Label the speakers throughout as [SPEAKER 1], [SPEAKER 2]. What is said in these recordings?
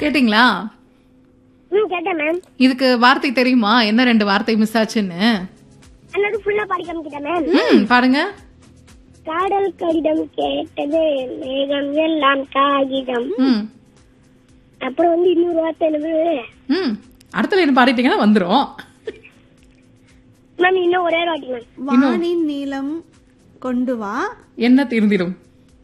[SPEAKER 1] கேட்டிங்களா
[SPEAKER 2] ம் கேட்டேன் மேம்
[SPEAKER 1] இதுக்கு வார்த்தை தெரியுமா என்ன ரெண்டு வார்த்தை மிஸ் ஆச்சுன்னு
[SPEAKER 2] அண்ணாது ஃபுல்லா பாடி காமிக்கிட்டேன் மேம்
[SPEAKER 1] ம் பாருங்க
[SPEAKER 2] காடல் கடிதம் கேட்டது மேகம் எல்லாம் காகிதம்
[SPEAKER 1] ம்
[SPEAKER 2] அப்புறம் வந்து இன்னொரு வார்த்தை என்னது
[SPEAKER 1] ம் அடுத்த லைன் பாடிட்டீங்கன்னா வந்துரும்
[SPEAKER 2] மேம் இன்னும் ஒரே ஒரு வாட்டி மேம்
[SPEAKER 3] வானின் நீளம் கொண்டு வா
[SPEAKER 1] என்ன தீர்ந்திடும்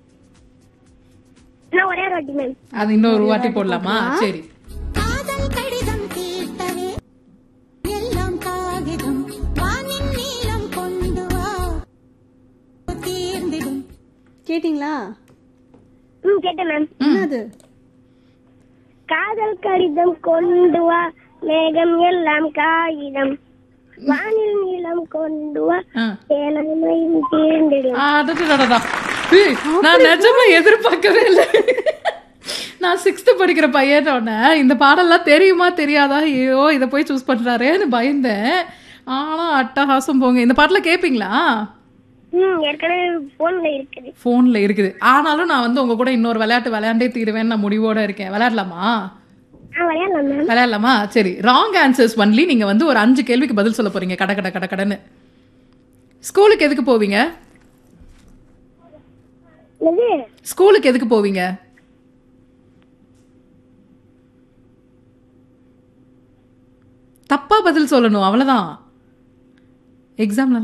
[SPEAKER 2] இன்னும் ஒரே ஒரு வாட்டி மேம்
[SPEAKER 1] அது இன்னொரு வாட்டி போடலாமா சரி
[SPEAKER 4] காதல் கடிதம் கேட்டதே எல்லாம் காகிதம் வானின் நீளம் கொண்டு வா தீர்ந்திடும்
[SPEAKER 3] கேட்டிங்களா
[SPEAKER 2] ம் கேட்டேன் மேம்
[SPEAKER 3] என்னது
[SPEAKER 2] காதல் கடிதம் கொண்டு வா மேகம் எல்லாம் காகிதம் வானில் நீளம் கொண்டு வா
[SPEAKER 1] ஆ.
[SPEAKER 2] சேலமையும் தீர்ந்திடும்
[SPEAKER 1] அடடடடடா. ஏய், நான் நிஜமா எதிர்பார்க்கவே இல்லை நான் சிக்ஸ்த் படிக்கிற பையனோட இந்த பாடல்லாம் தெரியுமா தெரியாதா ஐயோ இதை போய் சூஸ் பண்றாரேன்னு பயந்தேன் ஆனா அட்டகாசம் போங்க இந்த பாட்டுல கேப்பீங்களா
[SPEAKER 2] ம் ஏற்கனவே போன்ல இருக்குது
[SPEAKER 1] போன்ல இருக்குது ஆனாலும் நான் வந்து உங்க கூட இன்னொரு விளையாட்டு விளையாண்டே தீருவேன்னு நான் முடிவோட இருக்கேன் விளையாடலாமா
[SPEAKER 2] ஆ விளையாடலாம் மேம்
[SPEAKER 1] விளையாடலாமா சரி ராங் ஆன்சர்ஸ் ஒன்லி நீங்க வந்து ஒரு அஞ்சு கேள்விக்கு பதில் சொல்ல போறீங்க கட கட கட கடன்னு ஸ்கூலுக்கு எதுக்கு போவீங்க
[SPEAKER 2] என்னது
[SPEAKER 1] ஸ்கூலுக்கு எதுக்கு போவீங்க தப்பா பதில் சொல்லணும் அவ்வளவுதான் எக்ஸாம்ல